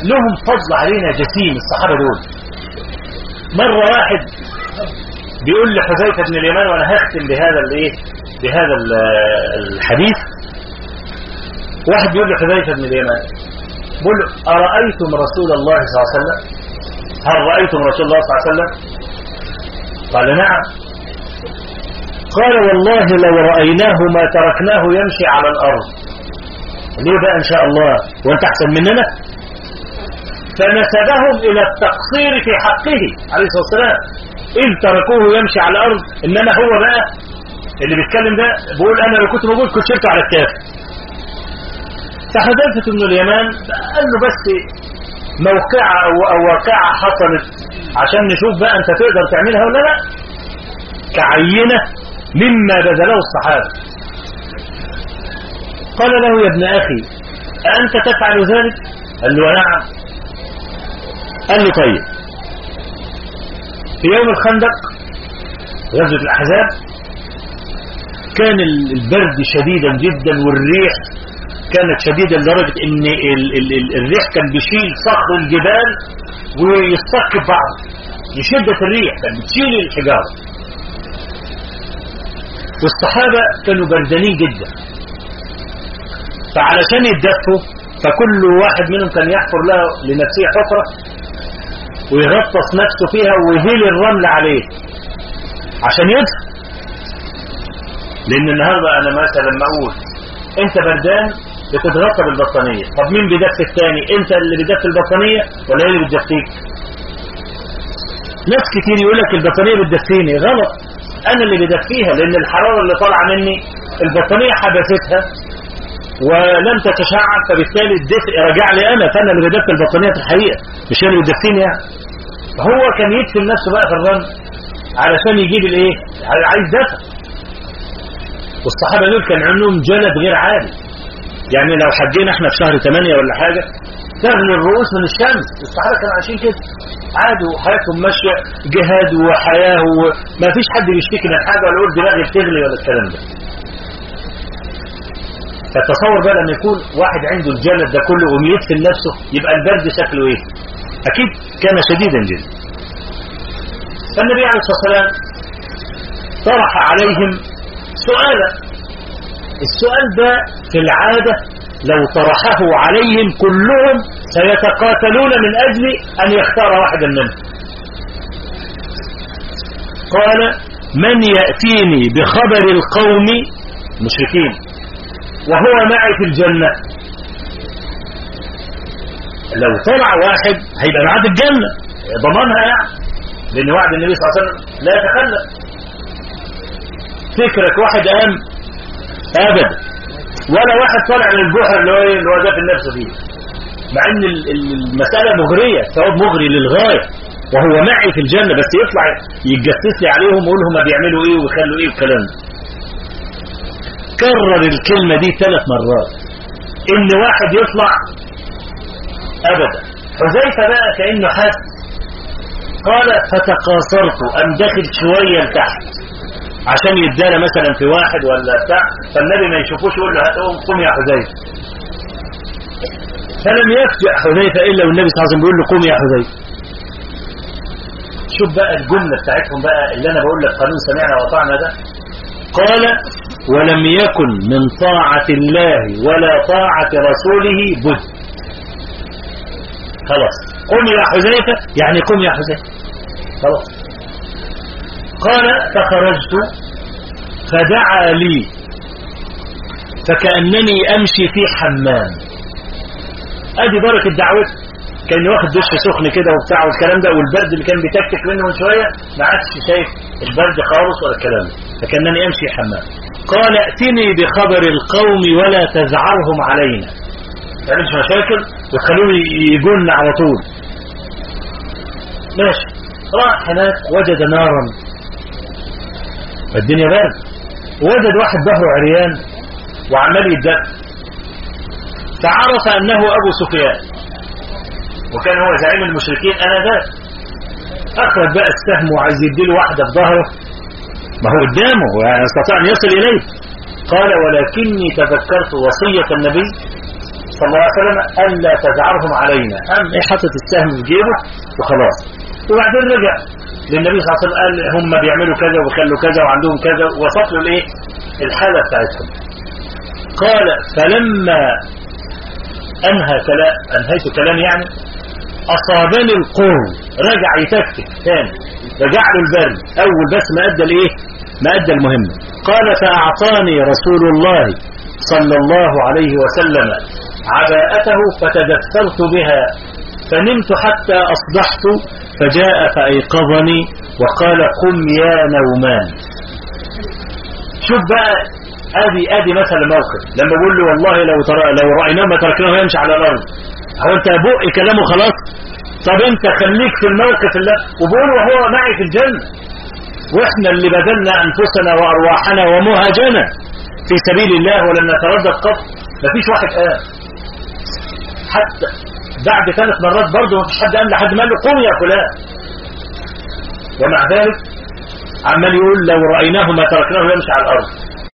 لهم فضل علينا جسيم الصحابة دول مرة واحد بيقول لحذيفة بن اليمان وانا هختم بهذا الايه بهذا الحديث واحد بيقول لحذيفة بن اليمان بيقول له أرأيتم رسول الله صلى الله عليه وسلم هل رأيتم رسول الله صلى الله عليه وسلم قال نعم قال والله لو رأيناه ما تركناه يمشي على الأرض ليه بقى إن شاء الله وانت أحسن مننا فنسبهم إلى التقصير في حقه عليه الصلاة والسلام إذ تركوه يمشي على الأرض إنما هو بقى اللي بيتكلم ده بيقول أنا لو كنت موجود كنت شلته على الكافر فحذيفة بن اليمان قال له بس موقعة أو, أو واقعة حصلت عشان نشوف بقى أنت تقدر تعملها ولا لا كعينة مما بذله الصحابة قال له يا ابن أخي أأنت تفعل ذلك قال له نعم قال له طيب في يوم الخندق غزوة الأحزاب كان البرد شديدا جدا والريح كانت شديدة لدرجة ان ال ال ال الريح كان بيشيل صخر الجبال ويصطك بعض لشدة الريح كان بتشيل الحجارة والصحابة كانوا بردانين جدا فعلشان يتدفوا فكل واحد منهم كان يحفر له لنفسه حفرة ويغطس نفسه فيها ويهيل الرمل عليه عشان يدفع لان النهاردة انا مثلا لما اقول انت بردان بتتغطى بالبطانية طب مين بيدفي الثاني انت اللي بيدفي البطانية ولا هي اللي بتدفيك ناس كتير يقول لك البطانية بتدفيني غلط انا اللي بدفيها لان الحرارة اللي طالعة مني البطانية حبستها ولم تتشعب فبالتالي الدفء رجع لي انا فانا اللي بدفي البطانية في الحقيقة مش هي اللي بتدفيني يعني فهو كان يدفن نفسه بقى في الرمل علشان يجيب الايه عايز دفع والصحابة دول كان عندهم جلد غير عادي يعني لو حجينا احنا في شهر 8 ولا حاجة تغلي الرؤوس من الشمس الصحابة كانوا عايشين كده عادوا حياتهم ماشية جهاد وحياة وما فيش حد بيشتكي من حاجة ولا يقول دماغي بتغلي ولا الكلام ده فتصور بقى لما يكون واحد عنده الجلد ده كله ويدفن نفسه يبقى البرد شكله ايه اكيد كان شديدا جدا فالنبي عليه الصلاة والسلام طرح عليهم سؤالا السؤال ده في العادة لو طرحه عليهم كلهم سيتقاتلون من أجل أن يختار واحدا منهم قال من يأتيني بخبر القوم مشركين وهو معي في الجنة لو طلع واحد هيبقى معاه في الجنة ضمانها يعني لأن وعد النبي صلى الله عليه وسلم لا يتخلف فكرك واحد قام ابدا ولا واحد طالع من الجحر اللي هو اللي هو ده في النفس فيه مع ان المسألة مغرية ثواب مغري للغاية وهو معي في الجنة بس يطلع يتجسس لي عليهم ويقول لهم بيعملوا ايه ويخلوا ايه والكلام ده كرر الكلمة دي ثلاث مرات ان واحد يطلع ابدا حذيفة بقى كأنه حس قال فتقاصرت ام داخل شوية لتحت عشان يدانا مثلا في واحد ولا بتاع فالنبي ما يشوفوش يقول له هتقوم قم يا حذيفه فلم يفجأ حذيفه الا والنبي صلى الله عليه وسلم بيقول له قم يا حذيفه شوف بقى الجمله بتاعتهم بقى اللي انا بقول لك قانون سمعنا وطعنا ده قال ولم يكن من طاعة الله ولا طاعة رسوله بد خلاص قم يا حذيفة يعني قم يا حذيفة خلاص قال فخرجت فدعا لي فكأنني أمشي في حمام ادي بركة دعوته كان واخد دش سخن كده وبتاع والكلام ده والبرد اللي كان بيتكتك منه من شوية ما عادش شايف البرد خالص ولا الكلام ده فكأنني أمشي حمام قال ائتني بخبر القوم ولا تزعرهم علينا يعني مش مشاكل وتخلوني يجون على طول ماشي راح هناك وجد نارا الدنيا برد وجد واحد ظهره عريان وعمال يتدفى فعرف انه ابو سفيان وكان هو زعيم المشركين انا ذا اخرج بقى السهم وعايز يديله واحده في ظهره ما هو قدامه ويستطيع ان يصل اليه قال ولكني تذكرت وصيه النبي صلى الله عليه وسلم ألا تجعلهم علينا قام إيه حاطط السهم في جيبه وخلاص وبعدين رجع للنبي صلى الله عليه وسلم قال هم بيعملوا كذا وبيخلوا كذا وعندهم كذا وصف له الايه الحالة بتاعتهم قال فلما أنهى كلام أنهيت كلام يعني أصابني القرب رجع يتكتك ثاني رجع له البرد أول بس ما أدى الإيه ما أدى المهمة قال فأعطاني رسول الله صلى الله عليه وسلم عباءته فتدثرت بها فنمت حتى أصبحت فجاء فأيقظني وقال قم يا نومان شوف بقى ادي ادي مثلا موقف لما بقول له والله لو ترى لو رايناه ما تركناه يمشي على الارض هو انت بقي كلامه خلاص طب انت خليك في الموقف اللي وبقول وهو معي في الجنه واحنا اللي بذلنا انفسنا وارواحنا ومهاجنا في سبيل الله ولم نتردد قط مفيش واحد قام حتى بعد ثلاث مرات برضه مفيش حد قام لحد ما قال له قوم يا فلان ومع ذلك عمال يقول لو رأيناه ما تركناه يمشي على الأرض